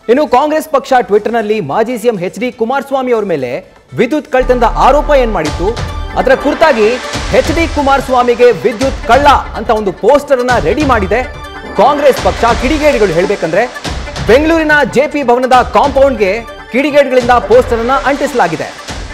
ಇನ್ನು ಕಾಂಗ್ರೆಸ್ ಪಕ್ಷ ಟ್ವಿಟರ್ನಲ್ಲಿ ಮಾಜಿ ಸಿಎಂ ಎಚ್ ಡಿ ಕುಮಾರಸ್ವಾಮಿ ಅವರ ಮೇಲೆ ವಿದ್ಯುತ್ ಕಳ್ತನದ ಆರೋಪ ಏನ್ ಮಾಡಿತ್ತು ಅದರ ಕುರಿತಾಗಿ ಎಚ್ ಡಿ ಕುಮಾರಸ್ವಾಮಿಗೆ ವಿದ್ಯುತ್ ಕಳ್ಳ ಅಂತ ಒಂದು ಪೋಸ್ಟರ್ ಅನ್ನ ರೆಡಿ ಮಾಡಿದೆ ಕಾಂಗ್ರೆಸ್ ಪಕ್ಷ ಕಿಡಿಗೇಡಿಗಳು ಹೇಳ್ಬೇಕಂದ್ರೆ ಬೆಂಗಳೂರಿನ ಜೆಪಿ ಭವನದ ಕಾಂಪೌಂಡ್ಗೆ ಕಿಡಿಗೇಡಿಗಳಿಂದ ಪೋಸ್ಟರ್ ಅನ್ನ ಅಂಟಿಸಲಾಗಿದೆ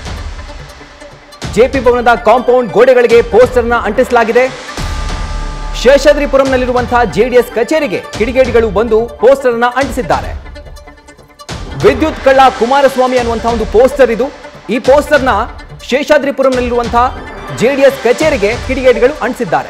ಜೆಪಿ ಭವನದ ಕಾಂಪೌಂಡ್ ಗೋಡೆಗಳಿಗೆ ಪೋಸ್ಟರ್ ಅನ್ನ ಅಂಟಿಸಲಾಗಿದೆ ಶೇಷಾದ್ರಿಪುರಂನಲ್ಲಿರುವಂತಹ ಜೆಡಿಎಸ್ ಕಚೇರಿಗೆ ಕಿಡಿಗೇಡಿಗಳು ಬಂದು ಪೋಸ್ಟರ್ ಅನ್ನ ಅಂಟಿಸಿದ್ದಾರೆ ವಿದ್ಯುತ್ ಕಳ್ಳ ಕುಮಾರಸ್ವಾಮಿ ಅನ್ನುವಂತಹ ಒಂದು ಪೋಸ್ಟರ್ ಇದು ಈ ಪೋಸ್ಟರ್ನ ಶೇಷಾದ್ರಿಪುರಂನಲ್ಲಿರುವಂತಹ ಜೆಡಿಎಸ್ ಕಚೇರಿಗೆ ಕಿಡಿಗೇಡಿಗಳು ಅಂಟಿಸಿದ್ದಾರೆ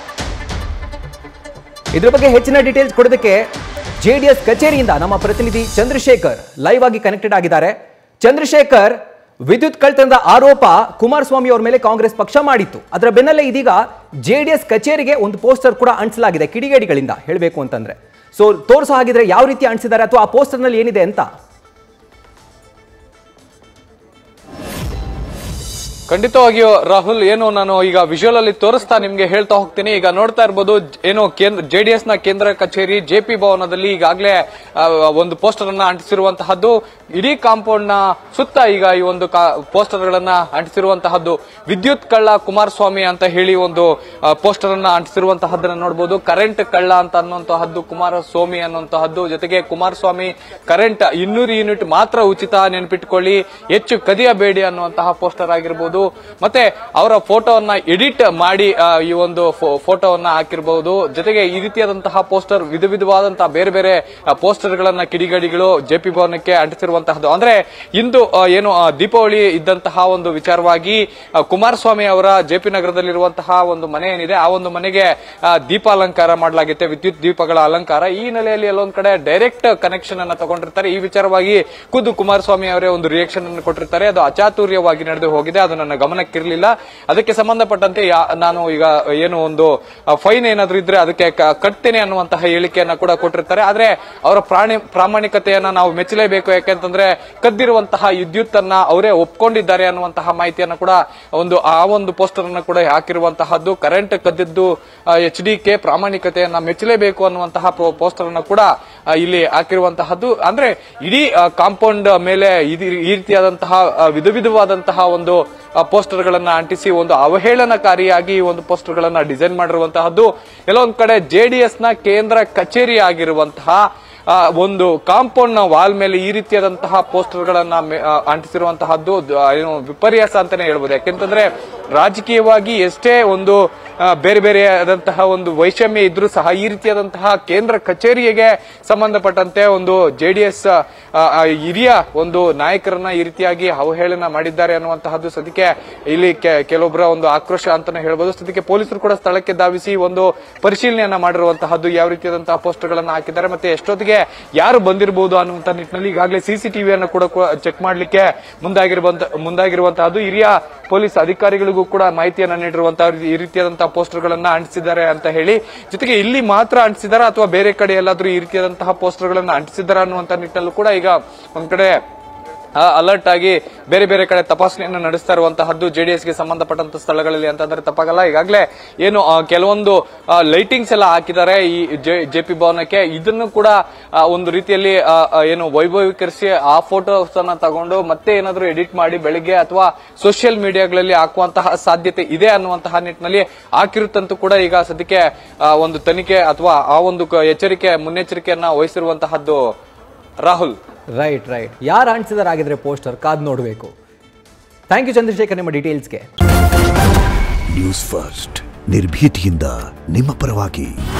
ಇದ್ರ ಬಗ್ಗೆ ಹೆಚ್ಚಿನ ಡೀಟೇಲ್ಸ್ ಕೊಡೋದಕ್ಕೆ ಜೆಡಿಎಸ್ ಕಚೇರಿಯಿಂದ ನಮ್ಮ ಪ್ರತಿನಿಧಿ ಚಂದ್ರಶೇಖರ್ ಲೈವ್ ಆಗಿ ಕನೆಕ್ಟೆಡ್ ಆಗಿದ್ದಾರೆ ಚಂದ್ರಶೇಖರ್ ವಿದ್ಯುತ್ ಕಳ್ತನದ ಆರೋಪ ಕುಮಾರಸ್ವಾಮಿ ಅವರ ಮೇಲೆ ಕಾಂಗ್ರೆಸ್ ಪಕ್ಷ ಮಾಡಿತ್ತು ಅದರ ಬೆನ್ನಲ್ಲೇ ಇದೀಗ ಜೆಡಿಎಸ್ ಕಚೇರಿಗೆ ಒಂದು ಪೋಸ್ಟರ್ ಕೂಡ ಅಂಟಿಸಲಾಗಿದೆ ಕಿಡಿಗೇಡಿಗಳಿಂದ ಹೇಳಬೇಕು ಅಂತಂದ್ರೆ ಸೊ ತೋರಿಸೋ ಹಾಗಿದ್ರೆ ಯಾವ ರೀತಿ ಅಂಟಿಸಿದ್ದಾರೆ ಅಥವಾ ಆ ಪೋಸ್ಟರ್ನಲ್ಲಿ ಏನಿದೆ ಅಂತ ಖಂಡಿತವಾಗಿಯೂ ರಾಹುಲ್ ಏನು ನಾನು ಈಗ ವಿಜುವಲ್ ಅಲ್ಲಿ ತೋರಿಸ್ತಾ ನಿಮ್ಗೆ ಹೇಳ್ತಾ ಹೋಗ್ತೀನಿ ಈಗ ನೋಡ್ತಾ ಇರ್ಬೋದು ಏನು ಕೇಂದ್ರ ಜೆಡಿಎಸ್ ನ ಕೇಂದ್ರ ಕಚೇರಿ ಜೆಪಿ ಭವನದಲ್ಲಿ ಈಗಾಗಲೇ ಆ, ಒಂದು ಪೋಸ್ಟರ್ ಅನ್ನ ಅಂಟಿಸಿರುವಂತಹದ್ದು ಇಡೀ ಕಾಂಪೌಂಡ್ ನ ಸುತ್ತ ಈಗ ಈ ಒಂದು ಪೋಸ್ಟರ್ ಗಳನ್ನ ಅಂಟಿಸಿರುವಂತಹದ್ದು ವಿದ್ಯುತ್ ಕಳ್ಳ ಕುಮಾರಸ್ವಾಮಿ ಅಂತ ಹೇಳಿ ಒಂದು ಪೋಸ್ಟರ್ ಅನ್ನ ಅಂಟಿಸಿರುವಂತಹದ್ದನ್ನ ನೋಡಬಹುದು ಕರೆಂಟ್ ಕಳ್ಳ ಅಂತ ಅನ್ನುವಂತಹದ್ದು ಕುಮಾರಸ್ವಾಮಿ ಅನ್ನುವಂತಹದ್ದು ಜೊತೆಗೆ ಕುಮಾರಸ್ವಾಮಿ ಕರೆಂಟ್ ಇನ್ನೂರು ಯೂನಿಟ್ ಮಾತ್ರ ಉಚಿತ ನೆನಪಿಟ್ಕೊಳ್ಳಿ ಹೆಚ್ಚು ಕದಿಯಬೇಡಿ ಅನ್ನುವಂತಹ ಪೋಸ್ಟರ್ ಆಗಿರ್ಬೋದು ಮತ್ತೆ ಅವರ ಫೋಟೋವನ್ನ ಎಡಿಟ್ ಮಾಡಿ ಆ, ಈ ಒಂದು ಫೋಟೋವನ್ನ ಹಾಕಿರಬಹುದು ಜೊತೆಗೆ ಈ ರೀತಿಯಾದಂತಹ ಪೋಸ್ಟರ್ ವಿಧ ವಿಧವಾದಂತಹ ಬೇರೆ ಬೇರೆ ಪೋಸ್ಟರ್ ಗಳನ್ನ ಕಿಡಿಗಡಿಗಳು ಜೆಪಿ ಭವನಕ್ಕೆ ಅಂಟಿಸಿರುವಂತಹದ್ದು ಅಂದ್ರೆ ಇಂದು ಆ, ಏನು ಆ, ದೀಪಾವಳಿ ಇದ್ದಂತಹ ಒಂದು ವಿಚಾರವಾಗಿ ಆ, ಕುಮಾರಸ್ವಾಮಿ ಅವರ ಜೆಪಿ ನಗರದಲ್ಲಿರುವಂತಹ ಒಂದು ಮನೆ ಏನಿದೆ ಆ ಒಂದು ಮನೆಗೆ ಆ, ದೀಪಾಲಂಕಾರ ಮಾಡಲಾಗುತ್ತೆ ವಿದ್ಯುತ್ ದೀಪಗಳ ಅಲಂಕಾರ ಈ ಹಿನ್ನೆಲೆಯಲ್ಲಿ ಎಲ್ಲೊಂದ್ ಕಡೆ ಡೈರೆಕ್ಟ್ ಕನೆಕ್ಷನ್ ಅನ್ನ ತಗೊಂಡಿರ್ತಾರೆ ಈ ವಿಚಾರವಾಗಿ ಖುದ್ದು ಕುಮಾರಸ್ವಾಮಿ ಅವರೇ ಒಂದು ರಿಯಾಕ್ಷನ್ ಅನ್ನು ಕೊಟ್ಟಿರ್ತಾರೆ ಅದು ಅಚಾತುರ್ಯವಾಗಿ ನಡೆದು ಹೋಗಿದೆ ಅದು ನನ್ನ ಗಮನಕ್ಕಿರಲಿಲ್ಲ ಅದಕ್ಕೆ ಸಂಬಂಧಪಟ್ಟಂತೆ ಯಾ- ನಾನು ಈಗ ಏನು ಒಂದು ಫೈನ್ ಏನಾದ್ರೂ ಇದ್ರೆ ಅದಕ್ಕೆ ಕ- ಕಟ್ತೇನೆ ಅನ್ನುವಂತಹ ಹೇಳಿಕೆಯನ್ನ ಕೂಡ ಕೊಟ್ಟಿರ್ತಾರೆ ಆದ್ರೆ ಅವರ ಪ್ರಾಣಿ ಪ್ರಾಮಾಣಿಕತೆಯನ್ನ ನಾವು ಮೆಚ್ಚಲೇಬೇಕು ಯಾಕೆಂತಂದ್ರೆ ಕದ್ದಿರುವಂತಹ ವಿದ್ಯುತ್ ಅನ್ನ ಅವರೇ ಒಪ್ಕೊಂಡಿದ್ದಾರೆ ಅನ್ನುವಂತಹ ಮಾಹಿತಿಯನ್ನ ಕೂಡ ಒಂದು ಆ ಒಂದು ಪೋಸ್ಟರ್ ಅನ್ನ ಕೂಡ ಹಾಕಿರುವಂತಹದ್ದು ಕರೆಂಟ್ ಕದ್ದಿದ್ದು ಎಚ್ ಡಿ ಕೆ ಪ್ರಾಮಾಣಿಕತೆಯನ್ನ ಮೆಚ್ಚಲೇಬೇಕು ಅನ್ನುವಂತಹ ಪೋಸ್ಟರ್ ಅನ್ನ ಕೂಡ ಆ, ಇಲ್ಲಿ ಹಾಕಿರುವಂತಹದ್ದು ಅಂದ್ರೆ ಇಡೀ ಕಾಂಪೌಂಡ್ ಮೇಲೆ ಇದಿ- ಈ ರೀತಿಯಾದಂತಹ ಆ, ವಿಧ ವಿಧವಾದಂತಹ ಒಂದು ಪೋಸ್ಟರ್ ಗಳನ್ನ ಅಂಟಿಸಿ ಒಂದು ಅವಹೇಳನಕಾರಿಯಾಗಿ ಈ ಒಂದು ಪೋಸ್ಟರ್ ಗಳನ್ನ ಡಿಸೈನ್ ಮಾಡಿರುವಂತಹದ್ದು ಎಲ್ಲೊಂದ್ ಕಡೆ ಜೆಡಿಎಸ್ ನ ಕೇಂದ್ರ ಕಚೇರಿ ಆಗಿರುವಂತಹ ಆ, ಒಂದು ಕಾಂಪೌಂಡ್ ನ ವಾಲ್ ಮೇಲೆ ಈ ರೀತಿಯಾದಂತಹ ಪೋಸ್ಟರ್ ಗಳನ್ನ ಮೆ- ಆ, ಅಂಟಿಸಿರುವಂತಹದ್ದು ದ- ಏನು ವಿಪರ್ಯಾಸ ಅಂತಾನೆ ಹೇಳ್ಬೋದು ಯಾಕೆಂತಂದ್ರೆ ರಾಜಕೀಯವಾಗಿ ಎಷ್ಟೇ ಒಂದು ಆ, ಬೇರೆ ಬೇರೆಯಾದಂತಹ ಒಂದು ವೈಷಮ್ಯ ಇದ್ರೂ ಸಹ ಈ ರೀತಿಯಾದಂತಹ ಕೇಂದ್ರ ಕಚೇರಿಗೆ ಸಂಬಂಧಪಟ್ಟಂತೆ ಒಂದು ಜೆಡಿಎಸ್ ಹಿರಿಯ ಒಂದು ನಾಯಕರನ್ನ ಈ ರೀತಿಯಾಗಿ ಅವಹೇಳನ ಮಾಡಿದ್ದಾರೆ ಅನ್ನುವಂತಹದ್ದು ಸದ್ಯಕ್ಕೆ ಇಲ್ಲಿ ಕೆ- ಕೆಲವೊಬ್ಬರ ಒಂದು ಆಕ್ರೋಶ ಅಂತಾನೆ ಹೇಳ್ಬೋದು ಸದ್ಯಕ್ಕೆ ಪೊಲೀಸರು ಕೂಡ ಸ್ಥಳಕ್ಕೆ ಧಾವಿಸಿ ಒಂದು ಪರಿಶೀಲನೆಯನ್ನ ಮಾಡಿರುವಂತಹದ್ದು ಯಾವ ರೀತಿಯಾದಂತಹ ಪೋಸ್ಟರ್ ಗಳನ್ನ ಹಾಕಿದ್ದಾರೆ ಮತ್ತೆ ಎಷ್ಟೊತ್ತಿಗೆ ಯಾರು ಬಂದಿರಬಹುದು ಅನ್ನುವಂತ ನಿಟ್ಟಿನಲ್ಲಿ ಈಗಾಗಲೇ ಸಿಸಿಟಿವಿಯನ್ನು ಕೂಡ ಚೆಕ್ ಮಾಡ್ಲಿಕ್ಕೆ ಮುಂದಾಗಿರುವಂತ ಮುಂದಾಗಿರುವಂತಹದ್ದು ಹಿರಿಯ ಪೊಲೀಸ್ ಅಧಿಕಾರಿಗಳಿಗೂ ಕೂಡ ಮಾಹಿತಿಯನ್ನ ನೀಡಿರುವಂತಹ ಈ ರೀತಿಯಾದಂತಹ ಪೋಸ್ಟರ್ ಗಳನ್ನ ಅಂಟಿಸಿದ್ದಾರೆ ಅಂತ ಹೇಳಿ ಜೊತೆಗೆ ಇಲ್ಲಿ ಮಾತ್ರ ಅಂಟಿಸಿದಾರ ಅಥವಾ ಬೇರೆ ಕಡೆ ಎಲ್ಲಾದ್ರೂ ಈ ರೀತಿಯಾದಂತಹ ಪೋಸ್ಟರ್ ಗಳನ್ನ ಅಂಟಿಸಿದಾರ ಅನ್ನುವಂತ ನಿಟ್ಟಿನಲ್ಲೂ ಕೂಡ ಈಗ ಒಂದ್ ಕಡೆ ಅಲರ್ಟ್ ಆಗಿ ಬೇರೆ ಬೇರೆ ಕಡೆ ತಪಾಸಣೆಯನ್ನು ನಡೆಸ್ತಾ ಇರುವಂತಹದ್ದು ಜೆಡಿಎಸ್ ಗೆ ಸಂಬಂಧಪಟ್ಟಂತ ಸ್ಥಳಗಳಲ್ಲಿ ಅಂತಂದ್ರೆ ತಪ್ಪಾಗಲ್ಲ ಈಗಾಗಲೇ ಏನು ಆ, ಕೆಲವೊಂದು ಲೈಟಿಂಗ್ಸ್ ಎಲ್ಲ ಹಾಕಿದ್ದಾರೆ ಈ ಜೆ ಪಿ ಭವನಕ್ಕೆ ಇದನ್ನು ಕೂಡ ಆ, ಒಂದು ರೀತಿಯಲ್ಲಿ ಆ, ಆ, ಏನು ವೈಭವೀಕರಿಸಿ ಆ ಫೋಟೋಸ್ ಅನ್ನ ತಗೊಂಡು ಮತ್ತೆ ಏನಾದರೂ ಎಡಿಟ್ ಮಾಡಿ ಬೆಳಿಗ್ಗೆ ಅಥವಾ ಸೋಷಿಯಲ್ ಮೀಡಿಯಾಗಳಲ್ಲಿ ಹಾಕುವಂತಹ ಸಾಧ್ಯತೆ ಇದೆ ಅನ್ನುವಂತಹ ನಿಟ್ಟಿನಲ್ಲಿ ಹಾಕಿರುತ್ತಂತೂ ಕೂಡ ಈಗ ಸದ್ಯಕ್ಕೆ ಆ, ಒಂದು ತನಿಖೆ ಅಥವಾ ಆ ಒಂದು ಕ- ಎಚ್ಚರಿಕೆ ಮುನ್ನೆಚ್ಚರಿಕೆಯನ್ನ ವಹಿಸಿರುವಂತಹದ್ದು ರಾಹುಲ್ ರೈಟ್ ರೈಟ್ ಯಾರು ಅಂಟಿಸಿದಾರಾಗಿದ್ರೆ ಪೋಸ್ಟರ್ ಕಾದ್ ನೋಡಬೇಕು ಥ್ಯಾಂಕ್ ಯು ಚಂದ್ರಶೇಖರ್ ನಿಮ್ಮ ಡೀಟೇಲ್ಸ್ಗೆ ನ್ಯೂಸ್ ಫಸ್ಟ್ ನಿರ್ಭೀತಿಯಿಂದ ನಿಮ್ಮ ಪರವಾಗಿ